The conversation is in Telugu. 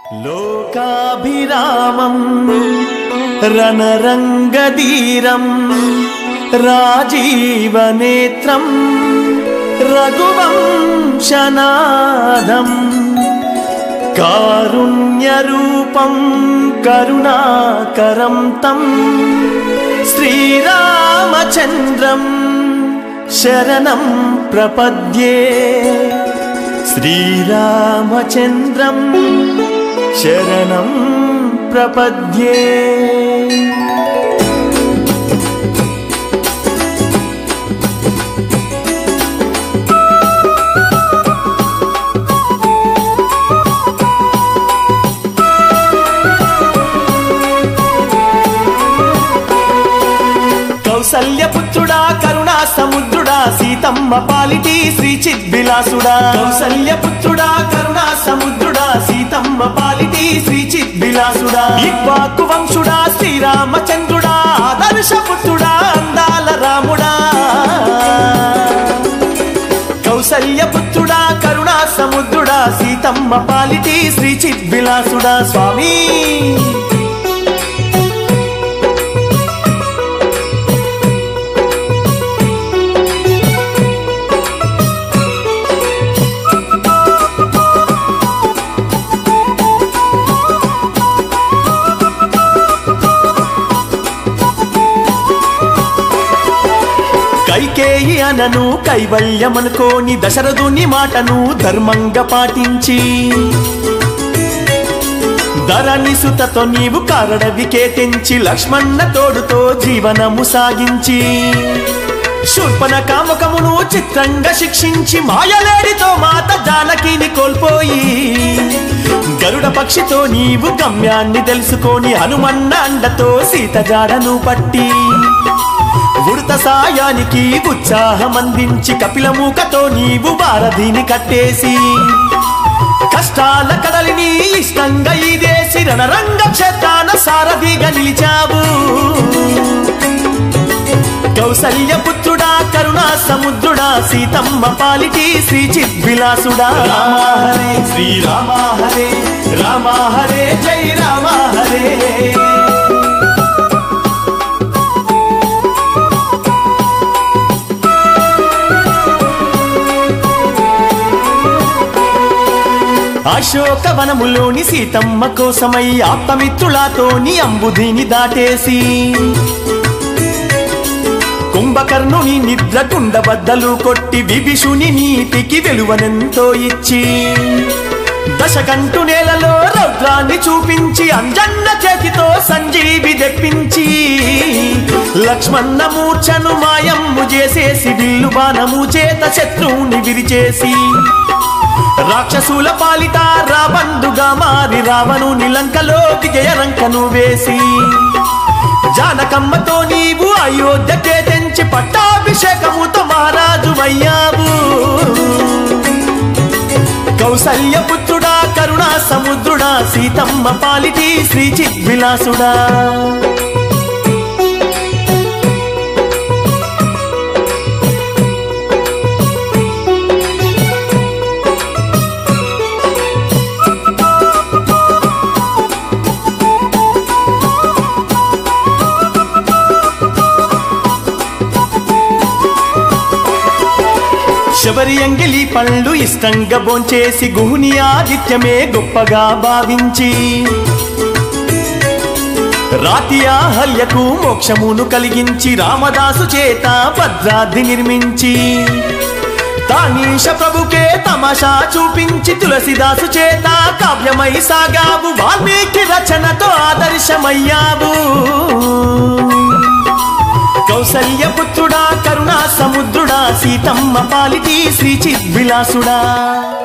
లోకాభిరామం రణరంగధీరం రాజీవనేత్రం రఘువంశనాదం కారుణ్యరూపం కరుణాకరం తం శ్రీరామచంద్రం శరణం ప్రపద్యే శ్రీరామచంద్రం శరణం ప్రపద్యే కౌసల్యపుత్రుడా కరుణా సముద్రుడా సీతమ్మ పాలిటి శ్రీ చిద్విలాసుడా కౌసల్యపుత్రుడా కరుణా సముద్రుడా సీతమ్మ పాలిటి శ్రీ చిద్విలాసుడా ఇక్వాకు వంశుడా శ్రీరామచంద్రుడా ఆదర్శపుత్రుడా అందాల రాముడా కౌసల్యపుత్రుడా కరుణా సముద్రుడా సీతమ్మ పాలిటి శ్రీ చిద్విలాసుడా స్వామి కైకేయి అనను కైవల్యమనుకోని దశరథుని మాటను ధర్మంగా పాటించి ధరణి సుతతో నీవు కారడవికే తెంచి లక్ష్మణ తోడుతో జీవనము సాగించి శూర్పణ కామకమును చిత్రంగా శిక్షించి మాయలేడితో మాత జానకిని కోల్పోయి గరుడ పక్షితో నీవు గమ్యాన్ని తెలుసుకొని హనుమన్న అండతో సీత జాడను పట్టి ఉడత సాయానికి ఉత్సాహమందించి కపిలమూకతో నీవు భారధిని కట్టేసి కష్టాల కడలిని ఇష్టంగా ఇదేసి రణరంగ క్షేత్రాన సారథిగా నిలిచావు కౌసల్య పుత్రుడా కరుణా సముద్రుడా సీతమ్మ పాలిటి శ్రీ చిద్విలాసుడా రామ హరే శ్రీరామ హరే రామ హరే జై రామ హరే అశోకవనములోని సీతమ్మ కోసమై ఆప్తమిత్రులతోని అంబుధిని దాటేసి కుంభకర్ణుని నిద్ర కుండబద్దలు కొట్టి విభీషుని నీతికి వెలువనెంతో ఇచ్చి దశకంటు నేలలో రౌద్రాన్ని చూపించి అంజన్న చేతితో సంజీవి తెప్పించి లక్ష్మణ మూర్ఛను మాయమ్ము చేసేసి విల్లు బాణము చేత శత్రువుని విరిచేసి రాక్షసుల పాలిట రాబందుగా మారి రావణు నిలంకలో విజయరంకను వేసి జానకమ్మతో నీవు అయోధ్యకే తెంచి పట్టాభిషేకముతో మహారాజు అయ్యావు కౌసల్య పుత్రుడా కరుణా సముద్రుడా సీతమ్మ పాలిటి శ్రీ చిద్విలాసుడా శబరి అంగిలి పళ్ళు ఇష్టంగా బోంచేసి గుహుని ఆదిత్యమే గొప్పగా భావించి రాతి ఆహల్యకు మోక్షమును కలిగించి రామదాసు చేత భద్రాద్రి నిర్మించి తానీష ప్రభుకే తమాషా చూపించి తులసిదాసు చేత కావ్యమై సాగావు వాల్మీకి రచనతో ఆదర్శమయ్యావు కౌసల్య పుత్రుడా కరుణా సముద్రుడా సీతమ్మ పాలిటి శ్రీ చిద్విలాసుడా